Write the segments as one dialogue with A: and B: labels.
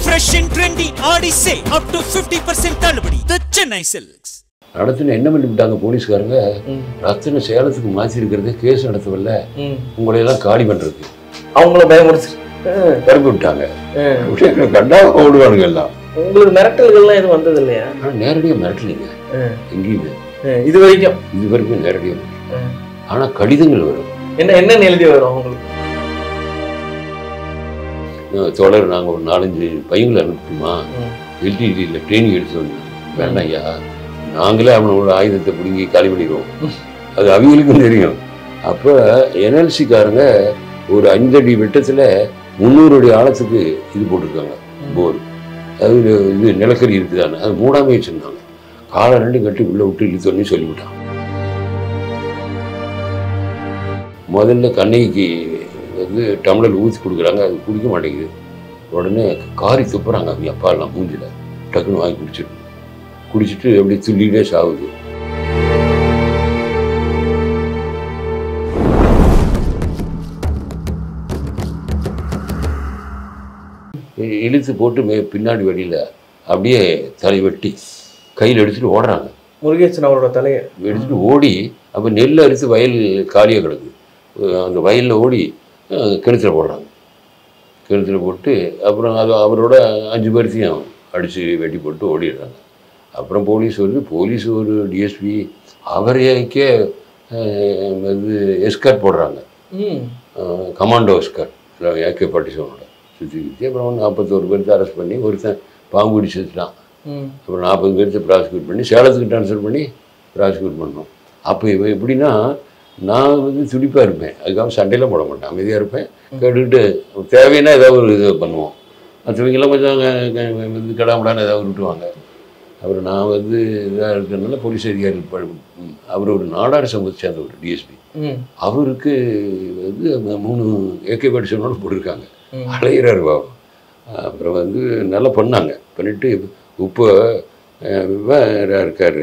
A: Fresh and trendy ஆடி சே up to 50% தள்ளுபடி The Chennai Silks.
B: நடத்தின என்ன பண்ணிவிட்டாங்க போலீஸ்காரங்க ரத்தன சேலத்துக்கு மாற்றி இருக்கிறது கேஸ் நடத்தவில்ல உங்களை எல்லாம் காலி பண்ணுறது
C: அவங்கள பயமுறுத்து
B: பரப்பி விட்டாங்க அப்படியே கண்டா ஓடுவானுங்க எல்லாம்
C: உங்களுக்கு மிரட்டல்கள்லாம் எதுவும் வந்தது இல்லையா
B: ஆனால் நேரடியாக மிரட்டலிங்க எங்கேயுமே
C: இது வரைக்கும்
B: இது வரைக்கும் நேரடியாக ஆனால் கடிதங்கள் வரும்
C: என்ன என்ன எழுதி வரும் உங்களுக்கு
B: அஹ் தோழர் நாங்கள் ஒரு நாலஞ்சு பையங்களை அனுப்பிட்டுமா எல்டிடியில் ட்ரைனிங் எடுத்து வந்தோம் வேண்டாம் ஐயா நாங்களே அவனோட ஆயுதத்தை பிடுங்கி காலி பண்ணிடுவோம் அது அவங்களுக்கும் தெரியும் அப்போ என்எல்சிக்காரங்க ஒரு அஞ்சடி வெட்டத்தில் முந்நூறுடைய ஆழத்துக்கு இது போட்டிருக்காங்க போர் அது இது நிலக்கரி இருக்குதான்னு அது மூடாமே வச்சுருந்தாங்க காலை ரெண்டு கட்டி உள்ளே விட்டு இழுத்தோன்னு சொல்லிவிட்டான் முதல்ல கண்ணகிக்கு வந்து டம்ளர் ஊற்றி கொடுக்குறாங்க அது குடிக்க மாட்டேங்குது உடனே காரி துப்புறாங்க அவங்க அப்பா எல்லாம் மூஞ்சில டக்குன்னு வாங்கி குடிச்சிட்டு குடிச்சிட்டு அப்படியே துள்ளிட்டே சாகுது இ- இழுத்து போட்டு மே பின்னாடி வழியில் அப்படியே தலை வெட்டி கையில் எடுத்துட்டு ஓடுறாங்க
C: முருகேசன் அவரோட தலையை
B: எடுத்துட்டு ஓடி அப்போ நெல் அரித்து வயல் காலியாக கிடக்கு அஹ் அந்த வயலில் ஓடி அஹ் கிணத்துல போடுறாங்க கிணத்துல போட்டு அப்புறம் அது அவரோட அஞ்சு பேர்த்தையும் அடித்து வெட்டி போட்டு ஓடிடுறாங்க அப்புறம் போலீஸ் வருது போலீஸ் ஒரு டிஎஸ்பி அவரைக்கே அஹ், வந்து எஸ்கார்ட் போடுறாங்க
C: ம்
B: கமாண்டோ எஸ்கார்ட் ஏகே பாட்டி சோனோட சுற்றி சுற்றி அப்புறம் நாற்பத்தோரு பேர்த்த அரெஸ்ட் பண்ணி ஒருத்தன் பாம்பு பிடி செத்துட்டான்
C: ம்
B: அப்புறம் நாற்பது பேர்த்த ப்ராசிக்யூட் பண்ணி சேலத்துக்கு ட்ரான்ஸ்ஃபர் பண்ணி ப்ராசிக்யூட் பண்ணோம் அப்போ இவன் எப்படின்னா நான் வந்து துடிப்பாக இருப்பேன் அதுக்காக சண்டையில் போட மாட்டேன் அமைதியாக இருப்பேன் கேட்டுக்கிட்டு தேவைன்னா ஏதாவது ஒரு இது பண்ணுவோம் மற்றவங்கெல்லாம் கொஞ்சம் க- க- வந்து கடாமடான்னு ஏதாவது விட்டுவாங்க அப்புறம் நான் வந்து இதாக இருக்கிறதுனால போலீஸ் அதிகாரி ப- ம், அவர் ஒரு நாடார் சமூகத்தை சேர்ந்த ஒரு டிஎஸ்பி
C: ம்
B: அவருக்கு வந்து அந்த மூணு ஏகே படிச்சவனோட போட்டிருக்காங்க
C: ம்.
B: அலையிறாரு பாவம் அப்புறம் வந்து நல்லா பண்ணாங்க பண்ணிட்டு இப்போ வேற இருக்கார்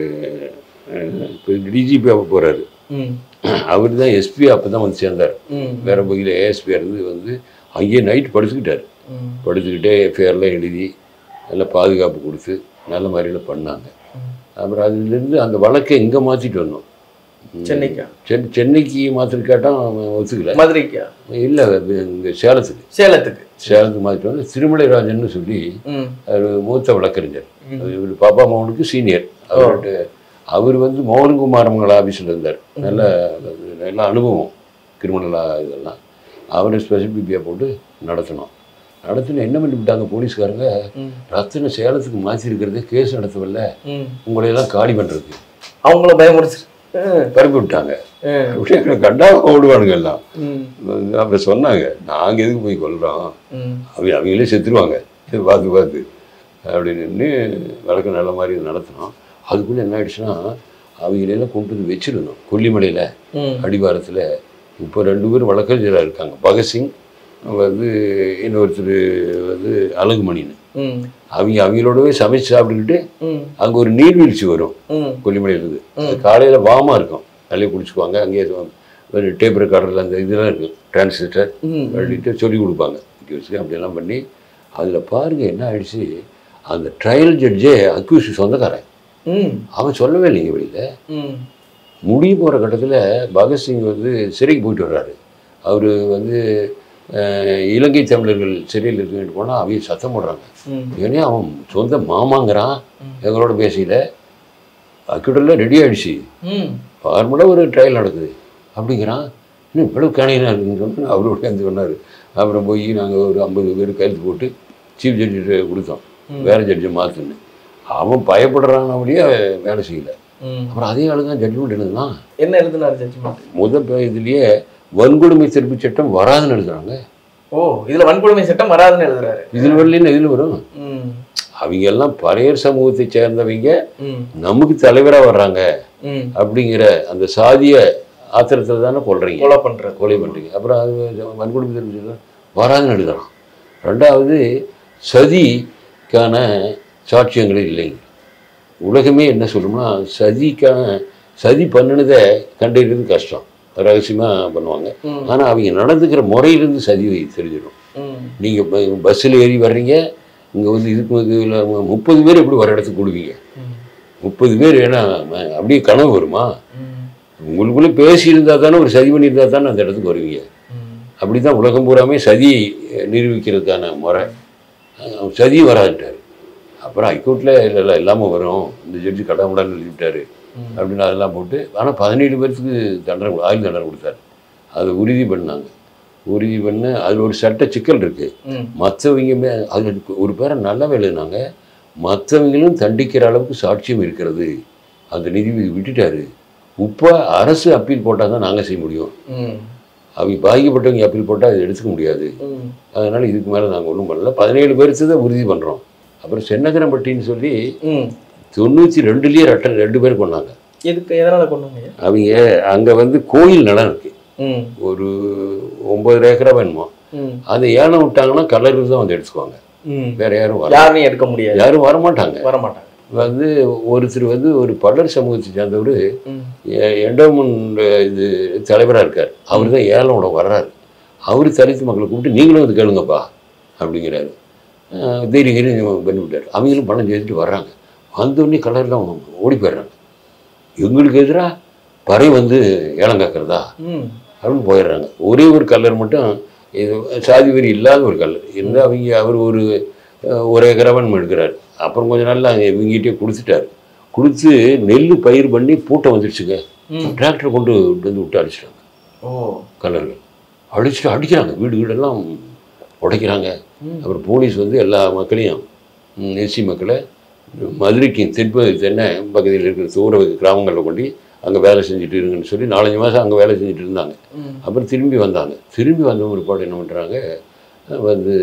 B: இப்போ டிஜிபி அப்போ போகிறாரு
C: ம்
B: அவர் தான் எஸ்பி அப்போ தான் வந்து சேர்ந்தார்
C: ம்
B: வேற பகுதியில் ஏஎஸ்பியாக இருந்து வந்து அங்கேயே நைட் படுத்துக்கிட்டார்
C: ம்
B: படுத்துக்கிட்டே எஃப்ஐஆர்லாம் எழுதி நல்லா பாதுகாப்பு கொடுத்து நல்ல மாதிரியில் பண்ணாங்க அப்புறம் அதுலேருந்து அந்த வழக்கை இங்கே மாற்றிட்டு வந்தோம்
C: சென்னைக்கா
B: சென் சென்னைக்கு மாற்றிட்டு கேட்டால் அவன் ஒத்துக்கல
C: மதுரைக்கா
B: இல்லை இங்கே சேலத்துக்கு
C: சேலத்துக்கு
B: சேலத்துக்கு மாற்றிட்டு வந்து திருமலைராஜன்னு சொல்லி
C: ம்
B: அவர் மூத்த வழக்கறிஞர் அது இவர் பாப்பா மோகனுக்கு சீனியர் அவர்கிட்ட அவர் வந்து மோகன்குமாரமங்கல ஆஃபீஸில் இருந்தார் நல்ல நல்ல அனுபவம் கிரிமினல் இதெல்லாம் அவரை ஸ்பெசிபிக்காக போட்டு நடத்தினோம் நடத்தின என்ன பண்ணிவிட்டாங்க போலீஸ்காரங்க
C: ம்.
B: ரத்தன சேலத்துக்கு மாற்றி இருக்கிறது கேஸ் நடத்தவில்ல
C: ம்
B: உங்களை எல்லாம் காலி பண்ணுறது
C: அவங்கள பயமுறுத்து ம்
B: பரப்பி விட்டாங்க
C: ம்
B: அப்படியே கண்டா ஓடுவானுங்க எல்லாம்
C: ம்
B: அப்புறம் சொன்னாங்க நாங்கள் எதுக்கு போய் கொல்றோம்
C: ம்
B: அவங்க அவங்களே செத்துருவாங்க இதை பார்த்து பார்த்து அப்படின்னு வழக்கு நல்ல மாதிரி நடத்தினோம் அதுக்குள்ளே என்ன ஆயிடுச்சுன்னா அவங்களெல்லாம் கொண்டு வந்து வச்சிருந்தோம் கொல்லிமலையில்
C: ம்
B: அடிவாரத்தில் இப்போ ரெண்டு பேரும் வழக்கறிஞராக இருக்காங்க பகத்சிங் வந்து இன்னொருத்தர் வந்து அழகுமணின்னு
C: ம்
B: அவங்க அவங்களோடவே சமைச்சு சாப்பிட்டுக்கிட்டு
C: ம்
B: அங்கே ஒரு நீர்வீழ்ச்சி வரும்
C: ம்
B: கொல்லிமலையிலேருந்து அது காலையில் வாமாக இருக்கும் நிறைய குடிச்சுக்குவாங்க அங்கேயே டேப் ரெக்கார்டரில் அந்த இதெல்லாம் இருக்கும் டிரான்ஸ்லேட்டர்
C: ம்
B: எழுதிட்டு சொல்லி கொடுப்பாங்க இங்கே வச்சு அப்படியெல்லாம் பண்ணி அதில் பாருங்கள் என்ன ஆயிடுச்சு அந்த ட்ரையல் ஜட்ஜே அக்யூஸ் சொந்தக்காரன்
C: ம்
B: அவன் சொல்லவே இல்லைங்க வெளியில்
C: ம்
B: முடிய போகிற கட்டத்தில் பகத்சிங் வந்து சிறைக்கு போயிட்டு வர்றாரு அவர் வந்து அஹ், இலங்கை தமிழர்கள் சிறையில் இருக்கிட்டு போனால் அவங்க சத்தம் போடுறாங்க
C: ம்
B: ஏன்னா அவன் சொந்த மாமாங்கிறான் எங்களோட பேசியில் அக்கிட்டெல்லாம் ரெடி ஆயிடுச்சு
C: ம்
B: ஃபார்மலாக ஒரு ட்ரையல் நடக்குது அப்படிங்கிறான் இன்னும் இவ்வளவு கேனையாக இருக்குன்னு சொன்னா அவரோட சேர்ந்து சொன்னார் அப்புறம் போய் நாங்கள் ஒரு ஐம்பது பேர் கையெழுத்து போட்டு சீஃப் ஜட்ஜிட்ட கொடுத்தோம் வேற ஜட்ஜை மாற்றுன்னு அவன் பயப்படுறான் அப்படியே வேலை செய்யல
C: ம்
B: அப்புறம் அதே ஆளு தான் ஜட்ஜ்மெண்ட் எழுதுனான்
C: என்ன எழுதினார் ஜட்ஜ்மெண்ட்
B: முதல் ப- இதுலயே வன்கொடுமை தடுப்பு சட்டம் வராதுன்னு எழுதுறாங்க
C: ஓ இதுல வன்கொடுமை சட்டம் வராதுன்னு எழுதுறாரு
B: இதில் வரலன்னு இதில் வரும்
C: ம்
B: அவங்க எல்லாம் பறையர் சமூகத்தை சேர்ந்தவங்க
C: ம்
B: நமக்கு தலைவராக வர்றாங்க
C: ம்
B: அப்படிங்கிற அந்த சாதிய ஆத்திரத்தில் தானே கொள்றீங்க
C: கொலை பண்றது
B: கொலை பண்ணுறீங்க அப்புறம் அது வன்கொடுமை தடுப்பு சட்டம் வராதுன்னு எழுதலாம் ரெண்டாவது சதிக்கான சாட்சியங்களே இல்லைங்க உலகமே என்ன சொல்லும்னா சதிக்கான சதி பண்ணினதை கண்டறியறது கஷ்டம் ரகசியமாக பண்ணுவாங்க
C: ம்.
B: ஆனால் அவங்க நடந்துக்கிற முறையிலேருந்து சதி தெரிஞ்சிடும்
C: ம்
B: நீங்கள் பஸ்ஸில் ஏறி வர்றீங்க இங்கே வந்து இதுக்கு இதில் முப்பது பேர் எப்படி வர இடத்துக்கு கொடுப்பீங்க
C: ம்.
B: முப்பது பேர் ஏன்னா ம- அப்படியே கனவு வருமா
C: ம்.
B: உங்களுக்குள்ளே பேசி இருந்தால் தானே ஒரு சதி பண்ணியிருந்தா தானே அந்த இடத்துக்கு வருவீங்க
C: ம்.
B: அப்படி தான் உலகம் பூராமே சதி நிரூபிக்கிறதுக்கான முறை அஹ் சதி வராதுட்டார் அப்புறம் ஹைகோர்ட்டில் இல்லை இல்லை இல்லாமல் வரும் இந்த ஜட்ஜி கடாமுடான்னு எழுதிவிட்டாரு
C: ம்.
B: அப்படின்னு அதெல்லாம் போட்டு ஆனால் பதினேழு பேர்த்துக்கு தண்டனை கொடு- ஆயுள் தண்டனை கொடுத்தாரு அதை உறுதி பண்ணாங்க உறுதி பண்ண அதில் ஒரு சட்ட சிக்கல் இருக்குது
C: ம்.
B: மற்றவங்க அதில் ஒரு பேரை நல்லா எழுதினாங்க மற்றவங்களும் தண்டிக்கிற அளவுக்கு சாட்சியம் இருக்கிறது அந்த நீதிபதி விட்டுட்டாரு இப்போ அரசு அப்பீல் போட்டால் தான் நாங்கள் செய்ய முடியும்
C: ம்.
B: அவங்க பாதிக்கப்பட்டவங்க அப்பீல் போட்டால் அதை எடுத்துக்க முடியாது
C: ம்.
B: அதனால் இதுக்கு மேலே நாங்கள் ஒன்றும் பண்ணல பதினேழு பேருக்கு தான் உறுதி பண்ணுறோம் அப்புறம் சென்னகரம்பட்டின்னு சொல்லி
C: ம்.
B: தொண்ணூற்றி ரெண்டுலேயே ரெட்ட ரெண்டு பேர் கொண்டாங்க
C: எதுக்கு எதனால கொண்டு வந்தீங்க
B: அவங்க அங்கே வந்து கோயில் நிலம் இருக்கு
C: ம்.
B: ஒரு ஒன்பது ஏக்கரா வேணுமா
C: ம்.
B: அதை ஏலம் விட்டாங்கன்னா கலருக்கு தான் வந்து எடுத்துக்குவாங்க
C: ம்.
B: வேற யாரும் வர
C: யாருமே எடுக்க முடியாது
B: யாரும் வரமாட்டாங்க
C: வர மாட்டாங்க
B: வந்து ஒருத்தர் வந்து ஒரு பல்லர் சமூகத்தை சேர்ந்தவர்
C: ம்.
B: எண்டோமெண்ட் இது தலைவராக இருக்கார் அவர் தான் ஏலம் விட வர்றாரு அவர் தலித்து மக்களை கூப்பிட்டு நீங்களும் வந்து கேளுங்கப்பா அப்படிங்கிறாரு அஹ் தைரியம் தைரியம் பண்ணி விட்டார் அவங்களும் பணம் சேர்த்துட்டு வர்றாங்க வந்தோடனே கலர்லாம் ஓடி போயிடுறாங்க எங்களுக்கு எதிராக பறை வந்து ஏலம் கேட்குறதா
C: ம்.
B: அப்படின்னு போயிடுறாங்க ஒரே ஒரு கல்லர் மட்டும் இது சாதி வெறி இல்லாத ஒரு கல்லர் இருந்து அவங்க அவர் ஒரு அஹ், ஒரு ஏக்கரவன் எடுக்கிறார் அப்புறம் கொஞ்ச நாள்ல அங்கே இவங்ககிட்டே கொடுத்துட்டாரு கொடுத்து நெல் பயிர் பண்ணி பூட்டை வந்துடுச்சுங்க
C: ம்.
B: டிராக்டர் கொண்டு வந்து விட்டு அடிச்சிட்டாங்க
C: ஓ
B: கல்லர்கள் அடிச்சுட்டு அடிக்கிறாங்க வீடு வீடெல்லாம் உடைக்கிறாங்க
C: ம்.
B: அப்புறம் போலீஸ் வந்து எல்லா மக்களையும் எஸ்சி மக்களை மதுரைக்கு தென்ப தென்னை பகுதியில் இருக்கிற தூர கிராமங்களில் கொண்டு அங்கே வேலை செஞ்சுட்டு இருங்கன்னு சொல்லி நாலஞ்சு மாதம் அங்கே வேலை செஞ்சுட்டு இருந்தாங்க
C: ம்.
B: அப்புறம் திரும்பி வந்தாங்க திரும்பி வந்த ஒரு பாடு என்ன பண்ணுறாங்க வந்து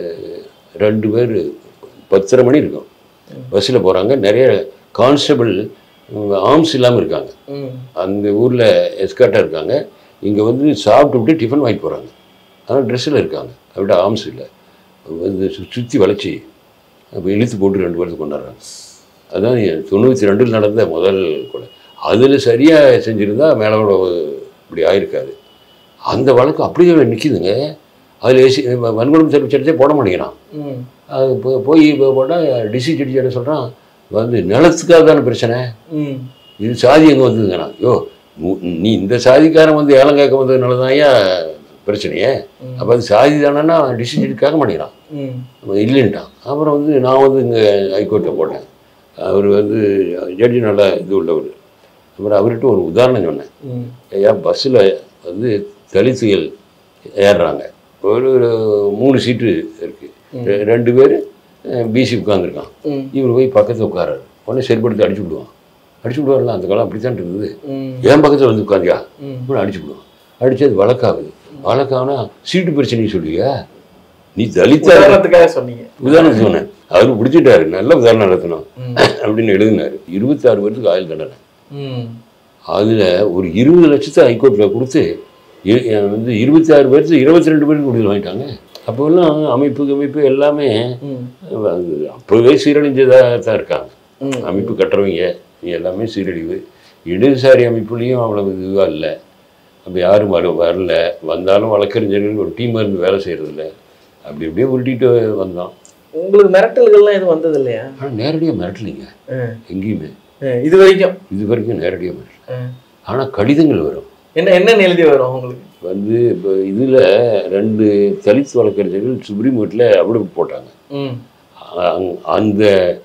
B: ரெண்டு பேர் பத்தரை மணி இருக்கும் பஸ்ஸில் போகிறாங்க நிறைய கான்ஸ்டபிள் ஆர்ம்ஸ் இல்லாமல் இருக்காங்க
C: ம்.
B: அந்த ஊரில் எஸ்கார்ட்டாக இருக்காங்க இங்கே வந்து சாப்பிட்டு விட்டு டிஃபன் வாங்கிட்டு போகிறாங்க ஆனால் ட்ரெஸ்ஸில் இருக்காங்க அப்படி ஆர்ம்ஸ் இல்லை வந்து சு- சுற்றி வளைச்சி அப்போ இழுத்து போட்டு ரெண்டு பேர்த்து கொண்டாடுறாங்க அதான் தொண்ணூற்றி ரெண்டில் நடந்த முதல் கொலை அதில் சரியாக செஞ்சுருந்தா மேலோட இப்படி ஆயிருக்காது அந்த வழக்கு அப்படியே நிற்கிதுங்க அதில் ஏசி வன்கொடுமை சிறப்பு சட்டத்தை போட மாட்டேங்கிறான்
C: ம்.
B: அது போ- போய் இப்போ போட்டால் டிசி ஜட்ஜி என்ன சொல்கிறான் வந்து நிலத்துக்காக தானே பிரச்சனை
C: ம்.
B: இது சாதி எங்கே வந்ததுங்கண்ணா யோ உ- நீ இந்த சாதிக்காரன் வந்து ஏலம் கேட்க வந்ததுனால தான் ஐயா பிரச்சனையே
C: ம்.
B: அப்போ அது சாதி தானேன்னா டிசிஷன் கேட்க மாட்டேங்கிறான்
C: ம்.
B: அவன் இல்லைன்ட்டான் அப்புறம் வந்து நான் வந்து இங்கே ஹைகோர்ட்டில் போட்டேன் அவர் வந்து ஜட்ஜி நல்லா இது உள்ளவர் அப்புறம் அவர்கிட்ட ஒரு உதாரணம் சொன்னேன்
C: ம்.
B: ஐயா பஸ்ஸில் வந்து தலித்துகள் ஏறுறாங்க ஒரு ஒரு மூணு சீட்டு இருக்குது ரெண்டு பேர் பிசி உட்காந்துருக்கான்
C: ம்.
B: இவர் போய் பக்கத்தில் உட்காராரு உடனே செருப்படுத்து அடிச்சு விடுவான் அடிச்சு விடுவார்ல அந்த காலம் அப்படித்தான் இருந்தது
C: ம்.
B: என் பக்கத்தில் வந்து உட்காந்தியா
C: ம்.
B: இப்படி அடிச்சு விடுவான் அடிச்சு அது வழக்காகுது வழக்காகுனா சீட்டு பிரச்சனையை சொல்லுவியா நீ தலித்தா
C: உதாரணத்துக்காக சொன்னீங்க
B: உதாரணம் சொன்னேன் அவர் பிடிச்சிட்டாரு நல்ல உதாரணம் நடத்தணும்
C: ம்.
B: அப்படின்னு எழுதினாரு இருபத்தாறு பேருக்கு ஆயுள் தண்டனை
C: ம்.
B: அதில் ஒரு இருபது லட்சத்தை ஹைகோர்ட்டில் கொடுத்து இ- அஹ் வந்து இருபத்தி ஆறு பேருக்கு இருபத்தி ரெண்டு பேருக்கு விடுதலை வாங்கிட்டாங்க அப்போல்லாம் அமைப்பு அமைப்பு எல்லாமே
C: ம்.
B: அது அப்போவே சீரழிஞ்சதாக தான் இருக்காங்க
C: ம்.
B: அமைப்பு கட்டுறவங்க எல்லாமே சீரழிவு இடதுசாரி அமைப்புலேயும் அவ்வளவு இதுவாக இல்லை அப்போ யாரும் வர வரல வந்தாலும் வழக்கறிஞர்கள் ஒரு டீமாக இருந்து வேலை செய்கிறதில்ல அப்படி அப்படியே உருட்டிட்டு வந்தோம்
C: உங்களுக்கு மிரட்டல்கள்லாம் எதுவும் வந்தது இல்லையா
B: ஆனால் நேரடியாக மிரட்டலைங்க
C: ம்.
B: எங்கேயுமே
C: ம். இது வரைக்கும்
B: இது வரைக்கும் நேரடியாக மிரட்டல
C: ம்.
B: ஆனால் கடிதங்கள் வரும்
C: என்ன என்னன்னு எழுதி வரும் உங்களுக்கு
B: வந்து இப்போ இதில் ரெண்டு தலித் வழக்கறிஞர்கள் சுப்ரீம் கோர்ட்டில் அப்டேட் போட்டாங்க
C: ம்.
B: அங்க- அந்த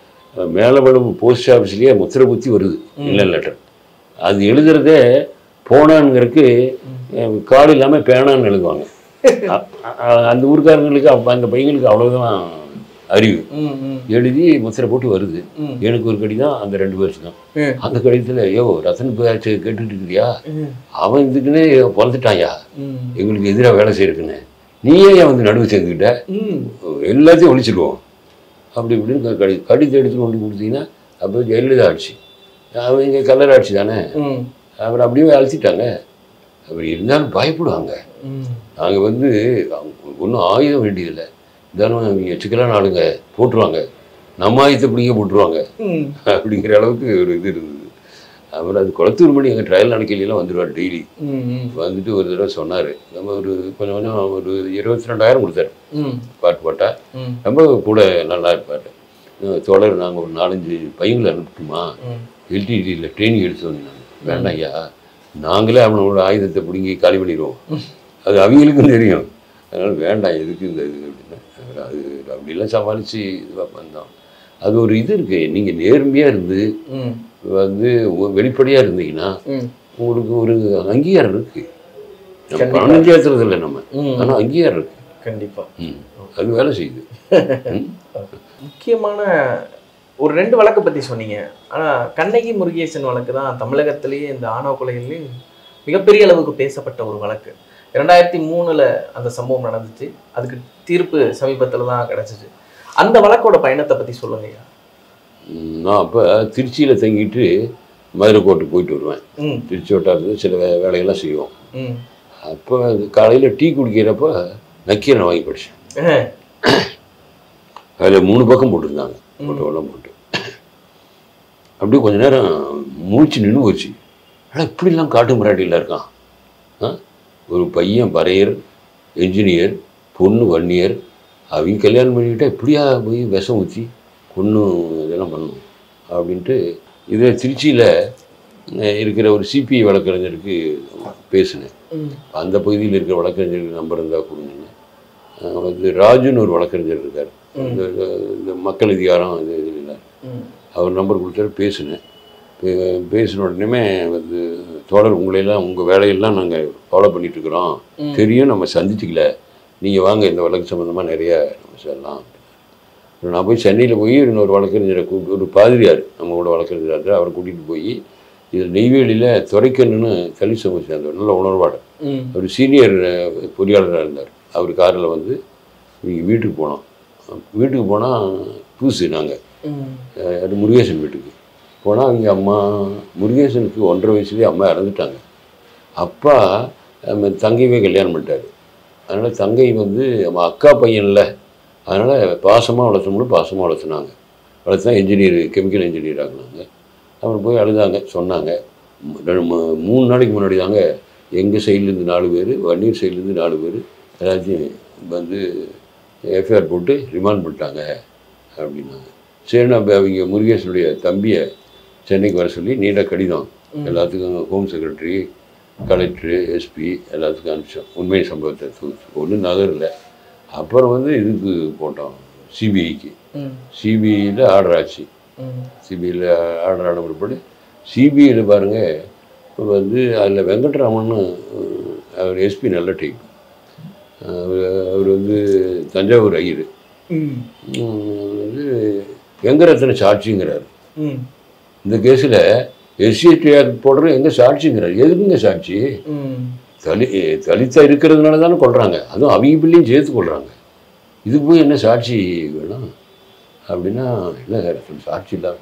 B: மேலவளவு போஸ்ட் ஆஃபீஸ்லேயே முத்திரை குத்தி வருது இல்லை லெட்டர் அது எழுதுறதே போனான்ங்கிறதுக்கு அஹ், கால் இல்லாமல் பேனான்னு எழுதுவாங்க அ- அ- அந்த ஊர்க்காரங்களுக்கு அப்ப அந்த பையங்களுக்கு அவ்வளோதான் அறிவு
C: ம். ம்.
B: எழுதி முத்திரை போட்டு வருது
C: ம்.
B: எனக்கு ஒரு கடிதம் அந்த ரெண்டு பேருக்கு தான்
C: ம்.
B: அந்த கடிதத்தில் ஐயோ ரத்தன் பேச்சு கேட்டுட்டு இருக்கிறியா
C: ம்.
B: அவன் இதுக்குன்னே பிறந்துட்டான்யா
C: ம்.
B: எங்களுக்கு எதிராக வேலை செய்யறதுக்குன்னு நீ ஏன் வந்து நடுவு சேர்ந்துக்கிட்ட
C: ம்.
B: எல்லாத்தையும் ஒழிச்சிடுவோம் அப்படி இப்படின்னு க- கடி கடிதம் எடுத்து கொண்டு கொடுத்தீங்கன்னா அப்போ ஜெயலலிதா ஆட்சி அவங்க கலர் ஆட்சி தானே
C: ம்.
B: அப்புறம் அப்படியே அழைச்சிட்டாங்க அப்படி இருந்தாலும் பயப்படுவாங்க
C: ம்.
B: நாங்கள் வந்து ஒன்றும் ஆயுதம் வேண்டியதில்லை இருந்தாலும் அவங்க சிக்கலான ஆளுங்க போட்டுருவாங்க நம்ம ஆயுதத்தை பிடிங்க போட்டுருவாங்க
C: ம்.
B: அப்படிங்கிற அளவுக்கு ஒரு இது இருந்தது அவர் அது குளத்தூர் மணி எங்கள் ட்ரையல் நடக்கையிலாம் வந்துடுவார் டெய்லி
C: ம் ம்
B: வந்துட்டு ஒரு தடவை சொன்னார் நம்ம ஒரு கொஞ்சம் கொஞ்சம் ஒரு இருபத்தி ரெண்டாயிரம் கொடுத்தாரு
C: ம்
B: பாட்டு பாட்டா
C: ம்
B: ரொம்ப கூட நல்லா இருப்பார் தொடர் நாங்கள் ஒரு நாலஞ்சு பையங்களை அனுப்பட்டுமா
C: ம்
B: எல்டிடியில் ட்ரைனிங் எடுத்து வந்தாங்க வேண்டாம் ஐயா நாங்களே அவனோட ஆயுதத்தை பிடுங்கி காலி பண்ணிடுவோம் அது அவங்களுக்கும் தெரியும் அதனால் வேண்டாம் எதுக்கு இந்த இது அப்படின்னா அப்புறம் அது அப்படிலாம் சமாளித்து இதுவாக வந்தோம் அது ஒரு இது இருக்குது நீங்கள் நேர்மையாக இருந்து
C: ம்
B: வந்து வெளிப்படையாக இருந்தீங்கன்னா
C: ம்
B: உங்களுக்கு ஒரு அங்கீகாரம் இருக்குது நம்ம
C: கண்டிப்பா.
B: பணம் சேர்த்துறது இல்லை நம்ம
C: ம்.
B: ஆனால் அங்கீகாரம் இருக்குது
C: கண்டிப்பா
B: ம் அது வேலை செய்யுது ம்.
C: முக்கியமான ஒரு ரெண்டு வழக்கை பற்றி சொன்னீங்க ஆனால் கண்ணகி முருகேசன் வழக்கு தான் தமிழகத்திலேயே இந்த ஆணவ கொலைகள்லேயே மிகப்பெரிய அளவுக்கு பேசப்பட்ட ஒரு வழக்கு இரண்டாயிரத்தி மூணுல அந்த சம்பவம் நடந்துச்சு அதுக்கு தீர்ப்பு சமீபத்தில் தான் கிடச்சிச்சு அந்த வழக்கோட பயணத்தை பற்றி சொல்லுங்கய்யா
B: ம், நான் அப்போ திருச்சியில் தங்கிட்டு மதுரை கோட்டுக்கு போயிட்டு வருவேன்
C: ம்
B: திருச்சி வட்டாரத்தில் சில வே வேலையெல்லாம் செய்வோம்
C: ம்
B: அப்போ காலையில் டீ குடிக்கிறப்ப நக்கீரனை வாங்கி படித்தேன்
C: அஹ்,
B: அதில் மூணு பக்கம் போட்டிருந்தாங்க ஃபோட்டோவெல்லாம் போட்டு அப்படியே கொஞ்ச நேரம் மூச்சு நின்று போச்சு ஆனால் இப்படிலாம் காட்டு மிராட்டியில் இருக்கான் ஆ? ஒரு பையன் பறையர் என்ஜினியர் பொண்ணு வன்னியர் அவங்க கல்யாணம் பண்ணிக்கிட்டா இப்படியா போய் விஷம் ஊற்றி கொன்று இதெல்லாம் பண்ணணும் அப்படின்ட்டு இதில் திருச்சியில் இருக்கிற ஒரு சிபிஐ வழக்கறிஞருக்கு பேசினேன்
C: ம்
B: அந்த பகுதியில் இருக்கிற வழக்கறிஞருக்கு நம்பர் இருந்தால் கொடுங்க அஹ் வந்து ராஜுன்னு ஒரு வழக்கறிஞர் இருக்கார் இந்த இந்த மக்கள் அதிகாரம் இது இதில்
C: ம்
B: அவர் நம்பர் கொடுத்தாரு பேசினேன் பே- பேசின உடனே வந்து தோழர் உங்களையெல்லாம் உங்கள் வேலையெல்லாம் நாங்கள் ஃபாலோ பண்ணிகிட்ருக்குறோம்
C: ம்.
B: தெரியும் நம்ம சந்திச்சுக்கல நீங்கள் வாங்க இந்த வழக்கு சம்மந்தமாக நிறைய நம்ம சொல்லலாம் அப்புறம் நான் போய் சென்னையில் போய் இன்னொரு வழக்கறிஞரை கூப்பிட்டு ஒரு பாதிரியார் நம்ம கூட வழக்கறிஞர் அவரை கூட்டிகிட்டு போய் இது நெய்வேலியில் துறைக்கண்ணுன்னு தலி சமூக சேர்ந்தவர் நல்ல உணர்வாளர்
C: ம்
B: ஒரு சீனியர் பொறியாளராக இருந்தார் அவர் காரில் வந்து இங்கே வீட்டுக்கு போனோம் வீட்டுக்கு போனால் புதுசு நாங்கள்
C: ம்
B: அது முருகேசன் வீட்டுக்கு போனால் அவங்க அம்மா முருகேசனுக்கு ஒன்றரை வயசுலேயே அம்மா இறந்துட்டாங்க அப்பா நம்ம தங்கையவே கல்யாணம் பண்ணிட்டாரு அதனால் தங்கை வந்து நம்ம அக்கா பையன்ல அதனால் பாசமாக வளர்த்தோம்னு பாசமாக வளர்த்துனாங்க வளர்த்தா இன்ஜினியர் கெமிக்கல் இன்ஜினியர் ஆகினாங்க அப்புறம் போய் அழுதாங்க சொன்னாங்க மு- ரெண்டு மூ- மூணு நாளைக்கு முன்னாடி தாங்க எங்கள் சைட்லேருந்து நாலு பேர் வன்னியர் சைட்லேருந்து நாலு பேர் எல்லாத்தையும் வந்து எஃப்ஐஆர் போட்டு ரிமாண்ட் பண்ணிட்டாங்க அப்படின்னாங்க சரி நம்ம அவங்க முருகேசனுடைய தம்பியை சென்னைக்கு வர சொல்லி நீண்ட கடிதம் எல்லாத்துக்கும் ஹோம் செக்ரட்டரி கலெக்டரு எஸ்பி எல்லாத்துக்கும் அனுப்பிச்சோம் உண்மை சம்பவத்தை ஒன்றும் நகரில் அப்புறம் வந்து இதுக்கு போட்டோம் சிபிஐக்கு
C: ம்
B: சிபிஐயில் ஆர்டர் ஆச்சு
C: ம்
B: சிபிஐயில் ஆர்டர் ஆன பிற்பாடு சிபிஐயில் பாருங்கள் இப்போ வந்து அதில் வெங்கட்ராமன் அஹ், அவர் எஸ்பி நல்ல டைப் அவர் அவர் வந்து தஞ்சாவூர் ஐயர்
C: ம்
B: உம், வந்து வெங்கரத்ன சாட்சிங்கிறார்
C: ம்
B: இந்த கேஸில் எஸ்சிடிஆர் போடுறது எங்கே சாட்சிங்கிறார் எதுக்குங்க சாட்சி
C: ம்
B: தலி தலித்தா இருக்கிறதுனால தானே கொள்றாங்க அதுவும் அவங்க பிள்ளையும் சேர்த்து கொள்றாங்க இதுக்கு போய் என்ன சாட்சி வேணும் அப்படின்னா இல்லை சார் அப்படி சாட்சி இல்லாம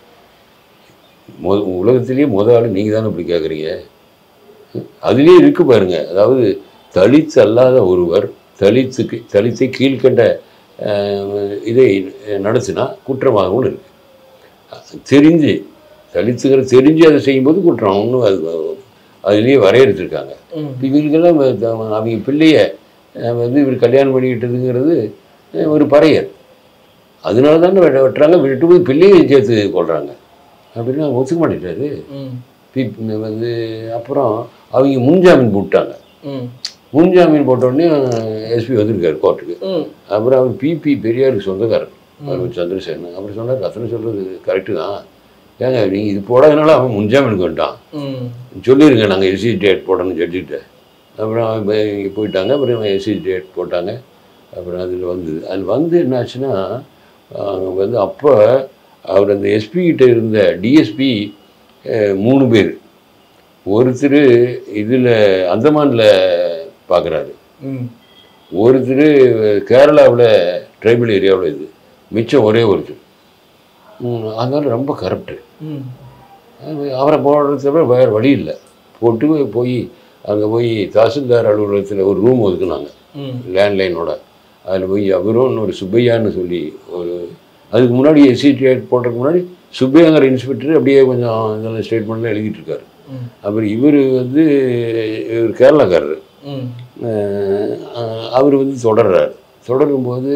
B: மொ உலகத்திலேயே முத ஆள் நீங்கள் தானே இப்படி கேட்குறீங்க அதுலேயே இருக்கு பாருங்க அதாவது தலித் அல்லாத ஒருவர் தலித்துக்கு தலித்தை கீழ்கண்ட அஹ், இதை நடத்தினா குற்றமாகவும் இருக்கு தெரிஞ்சு தலித்துங்கிற தெரிஞ்சு அதை செய்யும்போது குற்றம் ஒன்றும் அது அதுலேயே வரையறுத்துருக்காங்க
C: ம்
B: இப்ப இவங்களுக்கெல்லாம் வ- த- அவங்க பிள்ளைய அஹ், வந்து இவர் கல்யாணம் பண்ணிக்கிட்டதுங்கிறது அஹ், ஒரு பறையர் அதனால தானே வெட்ட வெட்டுறாங்க விட்டு போய் பிள்ளையை சேர்த்து கொள்றாங்க அப்படின்னு அவங்க ஒத்துக்க மாட்டேட்டாரு
C: ம்
B: பி- வந்து அப்புறம் அவங்க முன்ஜாமீன் போட்டாங்க
C: ம்
B: முன்ஜாமீன் போட்ட உடனே எஸ்பி வந்திருக்காரு கோர்ட்டுக்கு
C: ம்
B: அப்புறம் அவர் பிபி பெரியாருக்கு சொந்தக்காரர் அவர் சந்திரசேகரன் அப்புறம் சொன்னார் ரத்னம் சொல்கிறது கரெக்டு தான் ஏங்க நீங்கள் இது போடாதனால அவன் முன்ஜாமீனுக்கு வந்துட்டான்
C: ம்
B: சொல்லிடுங்க நாங்கள் எஸ்சி டேட் போடணும்னு ஜட்ஜிட்ட அப்புறம் அவங்க இங்கே போயிட்டாங்க அப்புறம் எஸ்சி டேட் போட்டாங்க அப்புறம் அதில் வந்தது அதில் வந்து என்னாச்சுன்னா அவங்க வந்து அப்போ அவர் அந்த எஸ்பி கிட்ட இருந்த டிஎஸ்பி மூணு பேர் ஒருத்தர் இதில் அந்தமானில் பார்க்குறாரு
C: ம்
B: ஒருத்தர் கேரளாவில் ட்ரைபல் ஏரியாவில் இது மிச்சம் ஒரே ஒருத்தர் ம், அதனால ரொம்ப கரப்ட்டு
C: ம்
B: அது அவரை போடுறது தவிர வேறு வழி இல்லை போட்டு போய் அங்கே போய் தாசில்தார் அலுவலகத்தில் ஒரு ரூம் ஒதுக்குனாங்க
C: ம்
B: லேண்ட்லைனோட அதில் போய் அவரும் இன்னொரு சுப்பையான்னு சொல்லி ஒரு அதுக்கு முன்னாடி எஸ்சிடிஐட் போடுறதுக்கு முன்னாடி சுப்பையாங்கிற இன்ஸ்பெக்டர் அப்படியே கொஞ்சம் இதெல்லாம் ஸ்டேட்மெண்ட்லாம் எழுதிட்டு இருக்காரு
C: ம்.
B: அப்புறம் இவர் வந்து இவர் கேரளாக்காரர்
C: ம்
B: அவர் வந்து தொடர்றாரு தொடரும்போது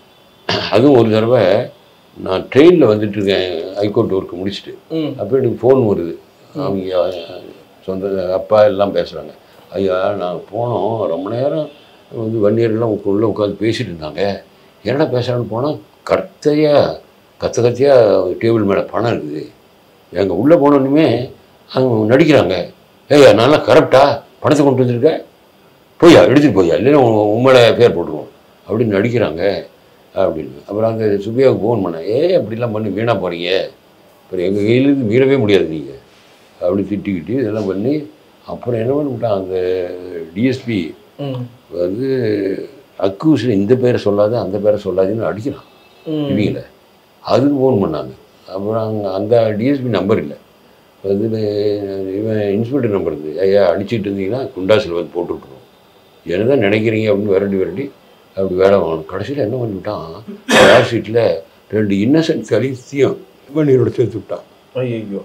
B: அதுவும் ஒரு தடவை நான் ட்ரெயினில் வந்துட்டு இருக்கேன் ஹைகோர்ட் ஒர்க் முடிச்சுட்டு
C: ம்
B: அப்போ எனக்கு ஃபோன் வருது அவங்க அஹ், சொந்த அப்பா எல்லாம் பேசுகிறாங்க ஐயா நாங்கள் போனோம் ரொம்ப நேரம் வந்து வன்னியர்லாம் உள்ளே உட்காந்து பேசிட்டு இருந்தாங்க என்னடா பேசுகிறான்னு போனால் கத்தையாக கத்த கத்தையாக டேபிள் மேலே பணம் இருக்குது எங்கள் உள்ளே போனோன்னுமே அவங்க நடிக்கிறாங்க ஏய்யா நல்லா கரெக்டா பணத்தை கொண்டு வந்திருக்க போய்யா எடுத்துட்டு போய்யா இல்லைன்னா உன் உண்மையில பேர் போட்டுருவோம் அப்படின்னு நடிக்கிறாங்க அப்படின்னு அப்புறம் அந்த சுபியாவுக்கு ஃபோன் பண்ணேன் ஏ அப்படிலாம் பண்ணி வீணாக போகிறீங்க அப்புறம் எங்கள் கையிலேருந்து மீறவே முடியாது நீங்கள் அப்படி திட்டிக்கிட்டு இதெல்லாம் பண்ணி அப்புறம் என்ன பண்ணிவிட்டான் அந்த டிஎஸ்பி
C: ம்
B: வந்து அக்யூஸில் இந்த பேரை சொல்லாத அந்த பேரை சொல்லாதுன்னு அடிக்கிறான்
C: ம்
B: இவங்கள அதுக்கு ஃபோன் பண்ணாங்க அப்புறம் அங்கே அந்த டிஎஸ்பி நம்பர் இல்லை வந்து இவன் இன்ஸ்பெக்டர் நம்பர் இருந்து ஐயா அடிச்சிட்டு இருந்தீங்கன்னா குண்டாசில் வந்து போட்டுருக்கணும் என்ன தான் நினைக்கிறீங்க அப்படின்னு விரட்டி விரட்டி அப்படி வேலை வாங்கணும் கடைசியில் என்ன பண்ணிவிட்டான் ஏர் ஷீட்டில் ரெண்டு இன்னசென்ட் கலித்தையும் வண்டியோட சேர்த்து விட்டான்
C: ஐயோ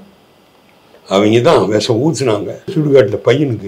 B: அவங்க தான் விஷம் ஊற்றுனாங்க சுடுகாட்டில் பையனுக்கு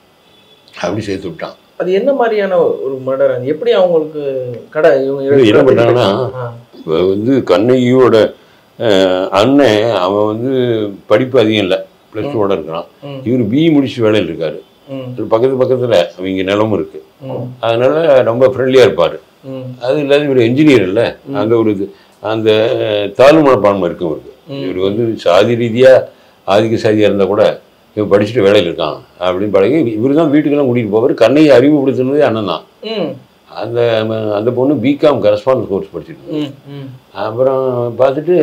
B: அப்படி சேர்த்து விட்டான்
C: அது என்ன மாதிரியான ஒரு மர்டர் அது எப்படி அவங்களுக்கு கடை இவங்க
B: இது என்ன பண்ணாங்கன்னா,
C: ஆ.
B: இப்ப வந்து கண்ணகியோட அஹ், அண்ணன் அவன் வந்து படிப்பு அதிகம் இல்லை ப்ளஸ் டூவோட இருக்கிறான்
C: ம்.
B: இவர் பிஇ முடிச்சு வேலையில் இருக்காரு
C: ம்
B: இது பக்கத்து பக்கத்தில் அவங்க நிலமும் இருக்கு
C: ம்
B: அதனால ரொம்ப ஃப்ரெண்ட்லியாக இருப்பார்
C: ம்
B: அது இல்லாத இவர் என்ஜினியர் இல்லை அந்த ஒரு இது அந்த அஹ், தாழ்வு மனப்பான்மை இருக்கும் இவருக்கு இவர் வந்து சாதி ரீதியாக ஆதிக்க சாதியாக இருந்தால் கூட இவன் படிச்சுட்டு வேலையில் இருக்கான் அப்படின்னு பழகி இவர் தான் வீட்டுக்கெல்லாம் கூட்டிகிட்டு போவார் கண்ணையை அறிமுகப்படுத்துனதே அண்ணன் தான்
C: ம்
B: அந்த அந்த பொண்ணு பிகாம் கரஸ்பாண்டன்ஸ் கோர்ஸ் படிச்சுட்டு இருந்தது.
C: ம் ம்
B: அப்புறம் பார்த்துட்டு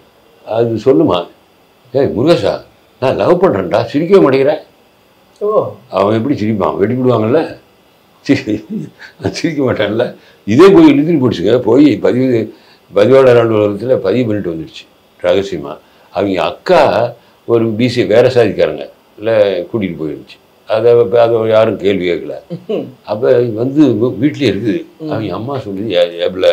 B: அது சொல்லுமா ஏய் முருகேஷா நான் லவ் பண்ணுறேன்டா சிரிக்கவே மாட்டேங்கிறேன்
C: ஓ
B: அவன் எப்படி சிரிப்பான் வெட்டி விடுவாங்கல்ல சி- நான் சிரிக்க மாட்டான்ல இதே போய் இழுத்துட்டு போயிடுச்சுங்க போய் பதிவு பதிவாளர் அலுவலகத்தில் பதிவு பண்ணிட்டு வந்துடுச்சு ரகசியமாக அவங்க அக்கா ஒரு பிசி வேற சாதிக்காரங்க இல்லை கூட்டிகிட்டு போயிடுச்சு அதை இப்ப அதை யாரும் கேள்வி கேட்கல அப்போ வந்து வீட்டிலே இருக்குது அவங்க அம்மா சொல்லி ஏபில்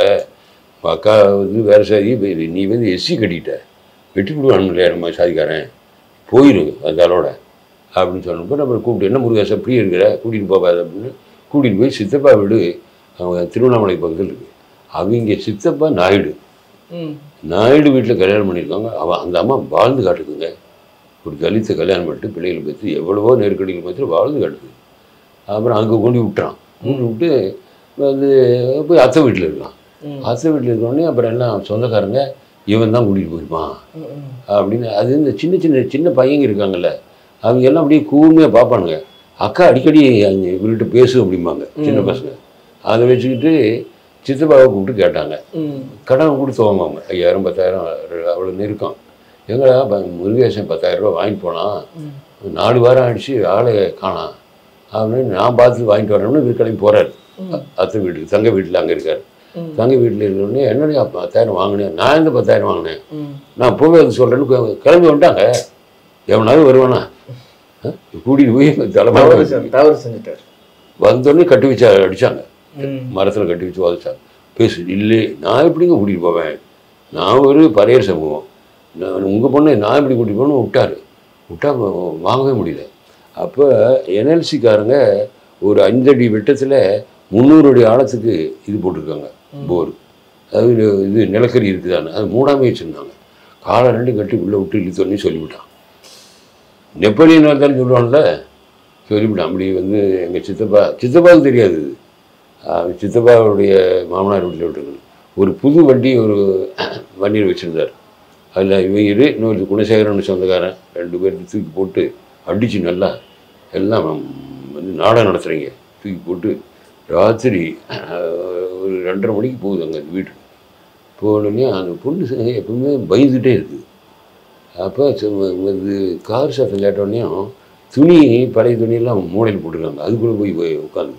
B: அக்கா வந்து வேறு சாதி இப்ப இது நீ வந்து எஸ்சி கட்டிட்ட வெட்டி விடுவான் இல்லையா நம்ம சாதிக்காரன் போயிரு அந்த ஆளோட அப்படின்னு சொன்னப்போ நம்ம கூப்பிட்டு என்ன முருகேசன் அப்படி இருக்கிற கூட்டிகிட்டு போகாத அப்படின்னு கூட்டிகிட்டு போய் சித்தப்பா வீடு அவங்க திருவண்ணாமலை பக்கத்தில் இருக்குது அவங்க சித்தப்பா நாயுடு
C: ம்
B: நாயுடு வீட்டில் கல்யாணம் பண்ணியிருக்காங்க அவன் அந்த அம்மா வாழ்ந்து காட்டுதுங்க ஒரு தலித்தை கல்யாணம் பண்ணிட்டு பிள்ளைகளை பற்றி எவ்வளவோ நெருக்கடிகள் மத்தியில் வாழ்ந்து காட்டுது அப்புறம் அங்கே கொண்டு விட்டுறான் கொண்டு விட்டு வந்து போய் அத்தை வீட்டில் இருக்கான்
C: ம்.
B: அத்தை வீட்டில் இருக்கோடனே அப்புறம் எல்லாம் சொந்தக்காரங்க இவன் தான் கூட்டிகிட்டு போயிருப்பான்
C: ம், ம்.
B: அப்படின்னு அது இந்த சின்ன சின்ன சின்ன பையங்க இருக்காங்கல்ல அவங்க எல்லாம் அப்படியே கூர்மையாக பார்ப்பானுங்க அக்கா அடிக்கடி அங்க இவர்கிட்ட பேசு அப்படிம்பாங்க சின்ன பசங்க அதை வச்சுக்கிட்டு சித்தப்பாவை கூப்பிட்டு கேட்டாங்க
C: ம்
B: கடன் கொடுத்து வாங்குவாங்க ஐயாயிரம் பத்தாயிரம் அவ்வளோ நெருக்கம் எங்கடா ப- முருகேசன் பத்தாயிரம் ரூபா வாங்கிட்டு போனான் நாலு வாரம் ஆயிடுச்சு ஆளை காணாம் அப்படின்னு நான் பார்த்து வாங்கிட்டு வரணும்னு இவர் கிளம்பி போகிறாரு அத்தை வீட்டுக்கு தங்க வீட்டில் அங்கே இருக்கார்
C: ம்.
B: தங்க வீட்டில் இருக்கணுன்னே என்னடா பத்தாயிரம் வாங்கினேன் நான் இந்த பத்தாயிரம் வாங்கினேன்
C: ம்
B: நான் போவே அது சொல்கிறேன்னு கு- கிளம்பி வந்துட்டாங்க எவனாவது வருவானா அஹ்? கூட்டிகிட்டு போய்
C: தவறு
B: தலைமை
C: செஞ்ச- தவறு செஞ்சுட்டார்
B: வந்தோடனே கட்டி வச்சு அடித்தாங்க
C: ம்
B: மரத்தில் கட்டி வச்சு உதச்சாங்க பேசு இல்லை நான் எப்படிங்க கூட்டிகிட்டு போவேன் நான் ஒரு பரையர் சமூகம் நான் உங்கள் பொண்ணை நான் எப்படி கூட்டிகிட்டு போகணும்னு விட்டாரு விட்டா வ- வாங்கவே முடியல அப்போ என்எல்சிக்காரங்க ஒரு அஞ்சடி வெட்டத்தில் முந்நூறு அடி ஆழத்துக்கு இது போட்டிருக்காங்க போர் அது இது- இது நிலக்கரி இருக்குதான்னு அது மூடாமே வச்சுருந்தாங்க காலை ரெண்டும் கட்டி உள்ளே விட்டு இழுத்தோன்னே சொல்லிவிட்டான் நெப்போலியன் இருந்தாலும் சொல்லுவான்ல சொல்லிவிட்டான் அப்படி வந்து எங்கள் சித்தப்பா சித்தப்பாவுக்கு தெரியாது இது ஆஹ் சித்தப்பாவுடைய மாமனார் வீட்டில் விட்டுருக்கு ஒரு புது வண்டி ஒரு வண்டியில் வச்சுருந்தார் அதில் இவங்க இன்னொரு குணசேகரன் சொந்தக்காரன் ரெண்டு பேருக்கு தூக்கி போட்டு அடித்து நல்லா எல்லாம் வந்து நாடகம் நடத்துகிறீங்க தூக்கி போட்டு ராத்திரி ஆஹ், ஒரு ரெண்டரை மணிக்கு போகுது அங்கே வீட்டுக்கு போனோடனே அந்த பொண்ணு ச- எப்பவுமே பயந்துகிட்டே இருக்குது அப்போ வந்து கார் சத்தம் கேட்டோடனையும் துணி பழைய துணியெல்லாம் மூளையில் போட்டிருக்காங்க அதுக்குள்ளே போய் போய் உட்காந்து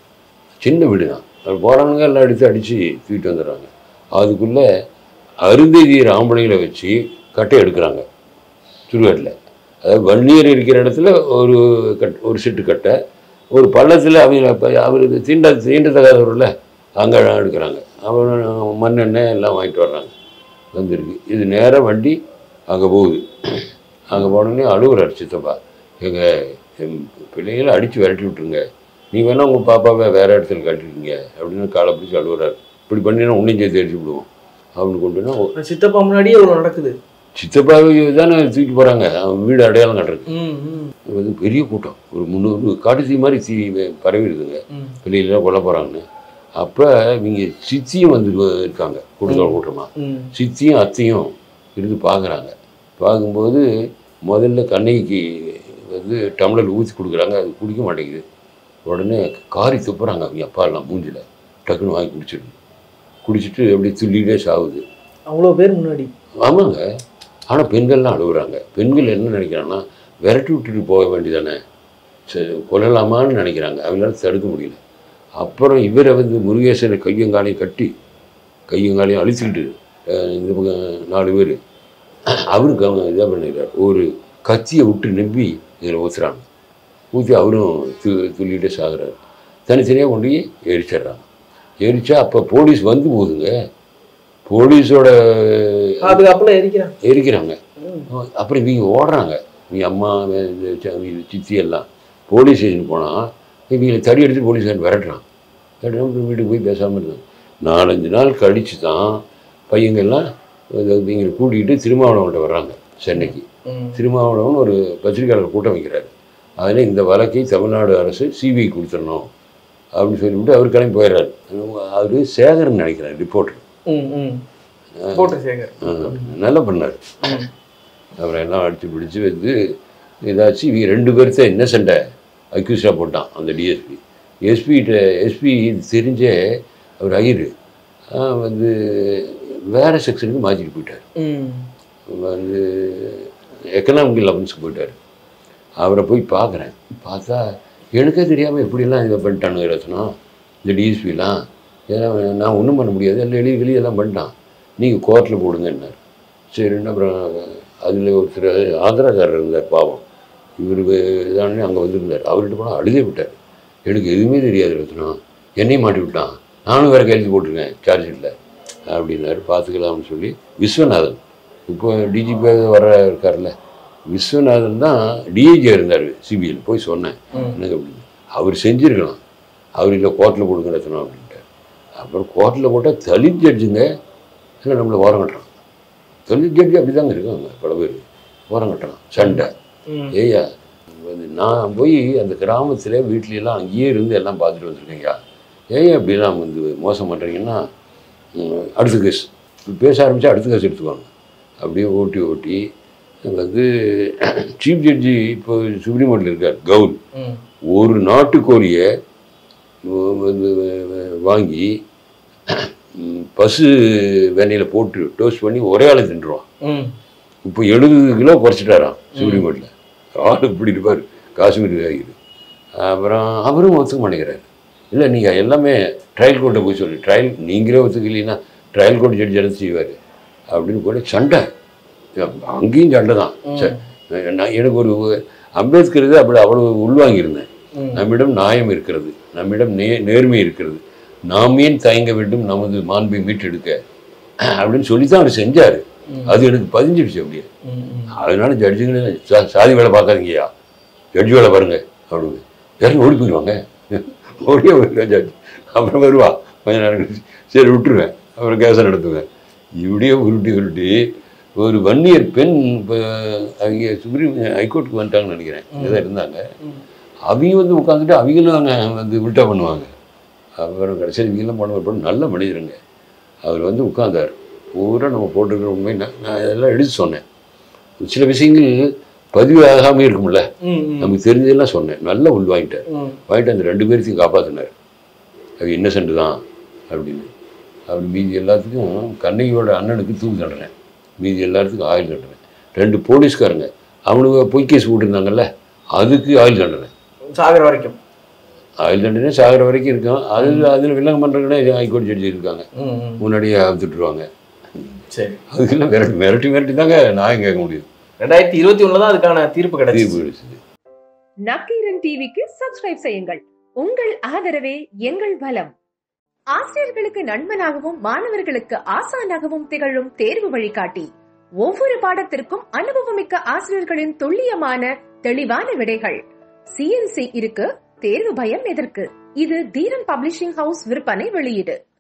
B: சின்ன வீடு தான் அது போகிறானுங்க எல்லாம் எடுத்து அடித்து தூக்கிட்டு வந்துடுறாங்க அதுக்குள்ளே அருந்ததியர் ஆம்பளைங்களை வச்சு கட்டை எடுக்கிறாங்க சுடுகாட்டில் அதாவது வன்னியர் இருக்கிற இடத்துல ஒரு கட் ஒரு செட்டு கட்டை ஒரு பள்ளத்தில் அவங்க இப்போ அவருக்கு தீண்ட தீண்டத்தகாதவரில் அங்கே எடுக்கிறாங்க அவன் மண்ணெண்ணெய் எல்லாம் வாங்கிட்டு வர்றாங்க வந்திருக்கு இது நேராக வண்டி அங்கே போகுது அங்கே போனோடனே அழுகுறார் சித்தப்பா எங்க என் பிள்ளைகளை அடித்து விரட்டி விட்டுருங்க நீ வேணா உங்கள் பாப்பாவை வேற இடத்துல கட்டிருக்கீங்க அப்படின்னு காலை பிடிச்சி அழுகுறாரு இப்படி பண்ணினா உன்னையும் சேர்த்து அடிச்சு விடுவோம் அப்படின்னு கொண்டு போனா
C: சித்தப்பா முன்னாடியே இவ்வளவு நடக்குது
B: சித்தப்பாவை தானே தூக்கிட்டு போகிறாங்க அவன் வீடு அடையாளம் கட்டுறது
C: ம், ம்,
B: இது வந்து பெரிய கூட்டம் ஒரு முந்நூறு காட்டு தீ மாதிரி தீ பரவிடுதுங்க
C: ம்.
B: பிள்ளைகளாம் கொல்ல போகிறாங்கன்னு அப்போ இவங்க சித்தியும் வந்து இருக்காங்க கூட்டத்தோட கூட்டமாக
C: ம்,
B: சித்தியும் அத்தையும் இருந்து பார்க்குறாங்க பார்க்கும்போது முதல்ல கண்ணைக்கு வந்து டம்ளர் ஊற்றி கொடுக்குறாங்க அது குடிக்க மாட்டேங்குது உடனே காரி துப்புறாங்க அவங்க அப்பா எல்லாம் மூஞ்சில் டக்குன்னு வாங்கி குடிச்சிடுது குடிச்சிட்டு அப்படியே துள்ளிட்டே சாகுது
C: அவ்வளவு பேர் முன்னாடி
B: ஆமாங்க ஆனால் பெண்கள்லாம் அழுகுறாங்க பெண்கள் என்ன நினைக்கிறாங்கன்னா விரட்டி விட்டுட்டு போக வேண்டியதானே சரி கொல்லலாமான்னு நினைக்கிறாங்க அவங்களால தடுக்க முடியல அப்புறம் இவரை வந்து முருகேசனை கையங்காலையும் கட்டி கையங்காலையும் அழிச்சுக்கிட்டு அஹ், இந்த பக்கம் நாலு பேர் அவருக்கு அவங்க இதாக பண்ணிடுறார் ஒரு கத்தியை விட்டு நம்பி இதில் ஊற்றுறாங்க ஊற்றி அவரும் து துள்ளிட்டே சாகுறாரு தனித்தனியாக கொண்டு போய் எரிச்சிடுறாங்க எரிச்சா அப்போ போலீஸ் வந்து போகுதுங்க போலீஸோட
C: பாதுகாப்புல எரிக்கிறாங்க
B: எரிக்கிறாங்க அப்புறம் இவங்க ஓடுறாங்க இவங்க அம்மா இந்த ச- இவங்க சித்தி எல்லாம் போலீஸ் ஸ்டேஷன் போனால் இவங்களை தடி எடுத்து போலீஸ்காரன் விரட்டுறான் விரட்டுனா அப்புறம் வீட்டுக்கு போய் பேசாமல் இருந்தாங்க நாலஞ்சு நாள் கழித்து தான் பையங்கள்லாம் இவங்களை கூட்டிகிட்டு திருமாவளவன்கிட்ட வர்றாங்க சென்னைக்கு
C: ம்.
B: திருமாவளவன் ஒரு பத்திரிகையாளர் கூட்டம் வைக்கிறாரு அதில் இந்த வழக்கை தமிழ்நாடு அரசு சிபிஐ கொடுத்துடணும் அப்படின்னு சொல்லிவிட்டு அவர் கிளம்பி போயிடுறாரு அவர் சேகர்னு நினைக்கிறேன் ரிப்போர்ட்டர்
C: ம், ம். போட்டு சேகர்
B: நல்லா பண்ணார்
C: ம்.
B: அவரை எல்லாம் அடித்து பிடிச்சி வந்து ஏதாச்சும் இவங்க ரெண்டு பேர்த்த இன்னசென்ட்டை அக்யூஸாக போட்டான் அந்த டிஎஸ்பி எஸ்பிகிட்ட எஸ்பி தெரிஞ்சே அவர் ஐயரு ஆஹ் வந்து வேறு செக்ஷனுக்கு மாற்றிட்டு போயிட்டார்
C: ம்.
B: வந்து எக்கனாமிக்கல் அஃபென்ஸ்க்கு போயிட்டார் அவரை போய் பார்க்குறேன் பார்த்தா எனக்கே தெரியாமல் எப்படியெல்லாம் இதை பண்ணிட்டானுங்க ரத்னம் இந்த டிஎஸ்பிலாம் ஏன்னா நான் ஒன்றும் பண்ண முடியாது எல்லாம் எழுதி வெளியே எல்லாம் பண்ணிட்டான் நீங்கள் கோர்ட்டில் போடுங்கன்னார் சரின்னு அப்புறம் அதில் ஒருத்தர் ஆந்திராக்காரர் இருந்தார் பாவம் இவர் இதானே அங்கே வந்திருந்தார் அவர்கிட்ட போனால் அழுதே விட்டார் எனக்கு எதுவுமே தெரியாது ரத்னம் என்னையும் மாட்டி விட்டான் நானும் வேறு கையெழுத்து போட்டிருக்கேன் சார்ஜ் இல்லை அப்படின்னாரு பார்த்துக்கலாம்னு சொல்லி விஸ்வநாதன் இப்போ டிஜிபி வர இருக்கார்ல விஸ்வநாதன் தான் டிஐஜியாக இருந்தார் சிபிஐயில் போய் சொன்னேன் என்னங்க அப்படின்னு அவர் செஞ்சிருக்கலாம் அவர் இல்லை கோர்ட்டில் கொடுங்க ரத்னம் அப்படின்ட்டார் அப்புறம் கோர்ட்டில் போட்டால் தலித் ஜட்ஜுங்க இல்லை நம்மளை ஓரம் கட்டுறான் தலித் ஜட்ஜு அப்படி தாங்க இருக்காங்க பல பேர் ஓரம் கட்டுறான் சண்டை
C: ம்.
B: ஏய்யா வந்து நான் போய் அந்த கிராமத்தில் வீட்லையெல்லாம் அங்கேயே இருந்து எல்லாம் பார்த்துட்டு வந்திருக்கேன்யா ஏன் அப்படிலாம் வந்து மோசம் பண்ணுறீங்கன்னா ம், அடுத்த கேஸ் பேச ஆரம்பித்தா அடுத்த கேஸ் எடுத்துக்குவாங்க அப்படியே ஓட்டி ஓட்டி வந்து சீஃப் ஜட்ஜி இப்போ சுப்ரீம் கோர்ட்டில் இருக்கார் கவுல்
C: ம்.
B: ஒரு நாட்டுக்கோழியை வந்து வாங்கி ம், பசு வெண்ணெயில் போட்டு டோஸ்ட் பண்ணி ஒரே ஆளை தின்றுவான்
C: ம்.
B: இப்போ எழுபது கிலோ குறைச்சிட்டாராம் சுப்ரீம் கோர்ட்டில் ஆள் இப்படி இருப்பார் காஷ்மீர் ஆகிடு அப்புறம் அவரும் ஒத்துக்க மாட்டேங்கிறாரு இல்லை நீங்கள் எல்லாமே ட்ரையல் கோர்ட்டை போய் சொல்லு ட்ரையல் நீங்களே ஒத்துக்கலைன்னா ட்ரையல் கோர்ட் ஜட்ஜி எடுத்து செய்வார் அப்படின்னு போய் சண்டை அங்கேயும் சண்டை தான் சரி, நான் எனக்கு ஒரு அம்பேத்கர் இது அப்படி அவ்வளவு உள்வாங்கியிருந்தேன்
C: ம்.
B: நம்மிடம் நியாயம் இருக்கிறது நம்மிடம் நே நேர்மை இருக்கிறது நாம் ஏன் தயங்க வேண்டும் நமது மாண்பை மீட்டெடுக்க அப்படின்னு சொல்லி தான் அவர் செஞ்சார் அது எனக்கு பதிஞ்சிடுச்சு அப்படியே
C: ம். ம்.
B: அதனால ஜட்ஜுங்களே சா- சாதி வேலை பார்க்காதீங்கய்யா ஜட்ஜி வேலை பாருங்க அப்படின்னு யாரும் ஓடி போயிடுவாங்க ஓடியே போயிடுவேன் ஜட்ஜ் அப்புறம் வருவா கொஞ்ச நேரம் கழிச்சு சரி விட்டுருவேன் அப்புறம் கேஸை நடத்துவேன் இப்படியே உருட்டி உருட்டி ஒரு வன்னியர் பெண் இப்போ அவங்க சுப்ரீம் ஹைகோர்ட்டுக்கு வந்துட்டாங்கன்னு நினைக்கிறேன் இதான் இருந்தாங்க அவங்க வந்து உட்காந்துட்டு அவங்களும் அங்கே வந்து உல்ட்டா பண்ணுவாங்க அப்புறம் கடைசியில் இவங்கெல்லாம் பண்ண ஒரு நல்ல மனிதருங்க அவர் வந்து உட்கார்ந்தார் பூரா நம்ம போட்டிருக்கிற உண்மை நான் நான் இதெல்லாம் எடுத்து சொன்னேன் சில விஷயங்கள் பதிவு ஆகாமல் இருக்கும்ல
C: ம். ம்.
B: நமக்கு தெரிஞ்சதெல்லாம் சொன்னேன் நல்லா உள்வாங்கிட்டார்
C: ம்.
B: வாங்கிட்டு அந்த ரெண்டு பேர்த்தையும் காப்பாற்றினார் அது இன்னசென்ட் தான் அப்படின்னு அவர் மீதி எல்லாத்துக்கும் கண்ணகியோட அண்ணனுக்கு தூக்கு தண்டனை மீதி எல்லாத்துக்கும் ஆயுள் தண்டனை ரெண்டு போலீஸ்காரங்க அவனுக்கு பொய் கேஸ் போட்டிருந்தாங்கல்ல அதுக்கு ஆயுள் தண்டனை
C: சாகர வரைக்கும்
B: ஆயுள் தண்டனை சாகிற வரைக்கும் இருக்கும் அதில் அதில் வில்லங்கம் பண்ணுறதுக்குனே ஹைகோர்ட் ஜட்ஜி இருக்காங்க
C: ம். ம்.
B: முன்னாடியே அவுத்துட்ருவாங்க
C: சரி
B: அதுக்கெல்லாம் மிரட்டி மிரட்டி மிரட்டி தாங்க நியாயம் கேட்க முடியும்
C: ரெண்டாயிரத்தி இருபத்தி ஒண்ணுல தான் அதுக்கான தீர்ப்பு
B: தீர்ப்பு
C: கிடைச்சிது
B: கிடைச்சது
D: நக்கீரன் டிவிக்கு சப்ஸ்கிரைப் செய்யுங்கள் உங்கள் ஆதரவே எங்கள் பலம் ஆசிரியர்களுக்கு நண்பனாகவும் மாணவர்களுக்கு ஆசானாகவும் திகழும் தேர்வு வழிகாட்டி ஒவ்வொரு பாடத்திற்கும் அனுபவமிக்க ஆசிரியர்களின் துல்லியமான தெளிவான விடைகள் சிஎன்சி இருக்கு தேர்வு பயம் எதற்கு இது தீரன் பப்ளிஷிங் ஹவுஸ் விற்பனை வெளியீடு